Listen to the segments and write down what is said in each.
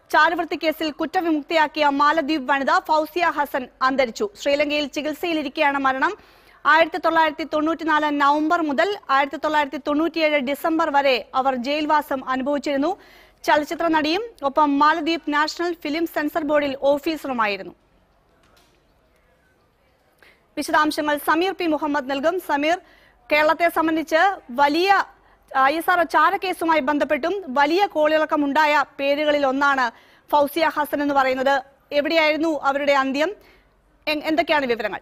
ചാരവൃത്തി കേസിൽ കുറ്റവിമുക്തിയാക്കിയ മാലദ്വീപ് വനിത ഫൗസിയ ഹസൻ അന്തരിച്ചു ശ്രീലങ്കയിൽ ചികിത്സയിലിരിക്കെയാണ് മരണം ആയിരത്തി തൊള്ളായിരത്തി തൊണ്ണൂറ്റിനാല് നവംബർ മുതൽ ആയിരത്തി തൊള്ളായിരത്തി തൊണ്ണൂറ്റിയേഴ് ഡിസംബർ വരെ അവർ ജയിൽവാസം അനുഭവിച്ചിരുന്നു ചലച്ചിത്ര നടിയും ഒപ്പം മാലദ്വീപ് നാഷണൽ ഫിലിം സെൻസർ ബോർഡിൽ ഓഫീസറുമായിരുന്നു വിശദാംശങ്ങൾ സമീർ പി മുഹമ്മദ് നൽകും സമീർ കേരളത്തെ സംബന്ധിച്ച് വലിയ ഐ എസ് ആർ ചാരക്കേസുമായി ബന്ധപ്പെട്ടും വലിയ കോളിളക്കം ഉണ്ടായ പേരുകളിൽ ഒന്നാണ് ഫൗസിയ ഹസൻ എന്ന് പറയുന്നത് എവിടെയായിരുന്നു അവരുടെ അന്ത്യം എ- എന്തൊക്കെയാണ് വിവരങ്ങൾ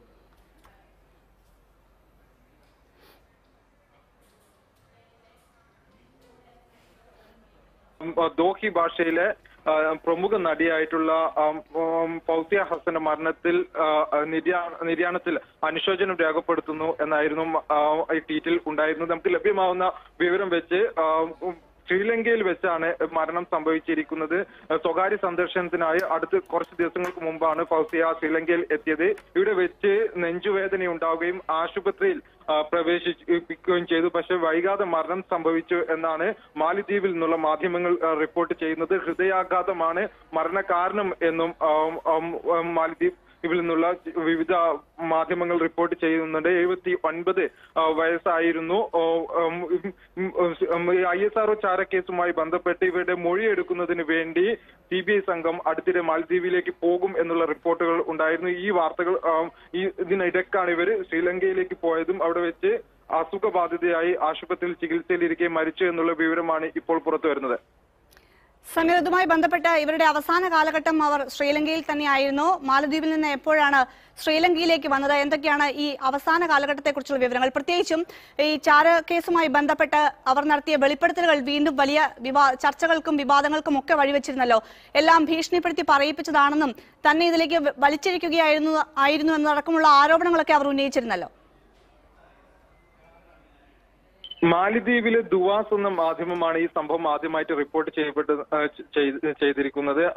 ഉം, ദോഹി ഭാഷയിലെ ആ, പ്രമുഖ നടിയായിട്ടുള്ള ആം, ഉം, ഫൗസിയ ഹസന്റെ മരണത്തിൽ ആ, നിര്യാ- നിര്യാണത്തിൽ അനുശോചനം രേഖപ്പെടുത്തുന്നു എന്നായിരുന്നു ആ, ഈ ട്വീറ്റിൽ ഉണ്ടായിരുന്നത് നമുക്ക് ലഭ്യമാവുന്ന വിവരം വെച്ച് ആ, ഉം, ശ്രീലങ്കയിൽ വെച്ചാണ് മരണം സംഭവിച്ചിരിക്കുന്നത് സ്വകാര്യ സന്ദർശനത്തിനായി അടുത്ത് കുറച്ച് ദിവസങ്ങൾക്ക് മുമ്പാണ് ഫൗസിയ ശ്രീലങ്കയിൽ എത്തിയത് ഇവിടെ വെച്ച് നെഞ്ചുവേദന ഉണ്ടാവുകയും ആശുപത്രിയിൽ ആ, പ്രവേശിപ്പിക്കുകയും ചെയ്തു പക്ഷെ വൈകാതെ മരണം സംഭവിച്ചു എന്നാണ് മാലിദ്വീപിൽ നിന്നുള്ള മാധ്യമങ്ങൾ ആ, റിപ്പോർട്ട് ചെയ്യുന്നത് ഹൃദയാഘാതമാണ് മരണകാരണം എന്നും ആം, ആം, ആം, മാലിദ്വീപ് ഇതിൽ നിന്നുള്ള വിവിധ മാധ്യമങ്ങൾ റിപ്പോർട്ട് ചെയ്യുന്നുണ്ട് എഴുപത്തി ഒൻപത് വയസ്സായിരുന്നു ഐ എസ് ആർ ചാരക്കേസുമായി ബന്ധപ്പെട്ട് ഇവരുടെ മൊഴിയെടുക്കുന്നതിന് വേണ്ടി സി ബി ഐ സംഘം അടുത്തിടെ മാലദ്വീപിലേക്ക് പോകും എന്നുള്ള റിപ്പോർട്ടുകൾ ഉണ്ടായിരുന്നു ഈ വാർത്തകൾ ആം, ഈ ഇതിനിടക്കാണ് ഇവർ ശ്രീലങ്കയിലേക്ക് പോയതും അവിടെ വെച്ച് അസുഖബാധിതയായി ആശുപത്രിയിൽ ചികിത്സയിലിരിക്കെ മരിച്ചു എന്നുള്ള വിവരമാണ് ഇപ്പോൾ പുറത്തു വരുന്നത് സമീർ ഇതുമായി ബന്ധപ്പെട്ട് ഇവരുടെ അവസാന കാലഘട്ടം അവർ ശ്രീലങ്കയിൽ തന്നെയായിരുന്നു മാലദ്വീപിൽ നിന്ന് എപ്പോഴാണ് ശ്രീലങ്കയിലേക്ക് വന്നത് എന്തൊക്കെയാണ് ഈ അവസാന കാലഘട്ടത്തെക്കുറിച്ചുള്ള വിവരങ്ങൾ പ്രത്യേകിച്ചും ഈ ചാര കേസുമായി ബന്ധപ്പെട്ട് അവർ നടത്തിയ വെളിപ്പെടുത്തലുകൾ വീണ്ടും വലിയ വിവാ ചർച്ചകൾക്കും വിവാദങ്ങൾക്കും ഒക്കെ വഴിവെച്ചിരുന്നല്ലോ എല്ലാം ഭീഷണിപ്പെടുത്തി പറയിപ്പിച്ചതാണെന്നും തന്നെ ഇതിലേക്ക് വ- വലിച്ചിരിക്കുകയായിരുന്നു ആയിരുന്നു എന്നടക്കമുള്ള ആരോപണങ്ങളൊക്കെ അവർ ഉന്നയിച്ചിരുന്നല്ലോ മാലിദ്വീപിലെ ദുവാസ് എന്ന മാധ്യമമാണ് ഈ സംഭവം ആദ്യമായിട്ട് റിപ്പോർട്ട് ചെയ്യപ്പെട്ട് ആ, ചെയ്ത് ചെയ്തിരിക്കുന്നത്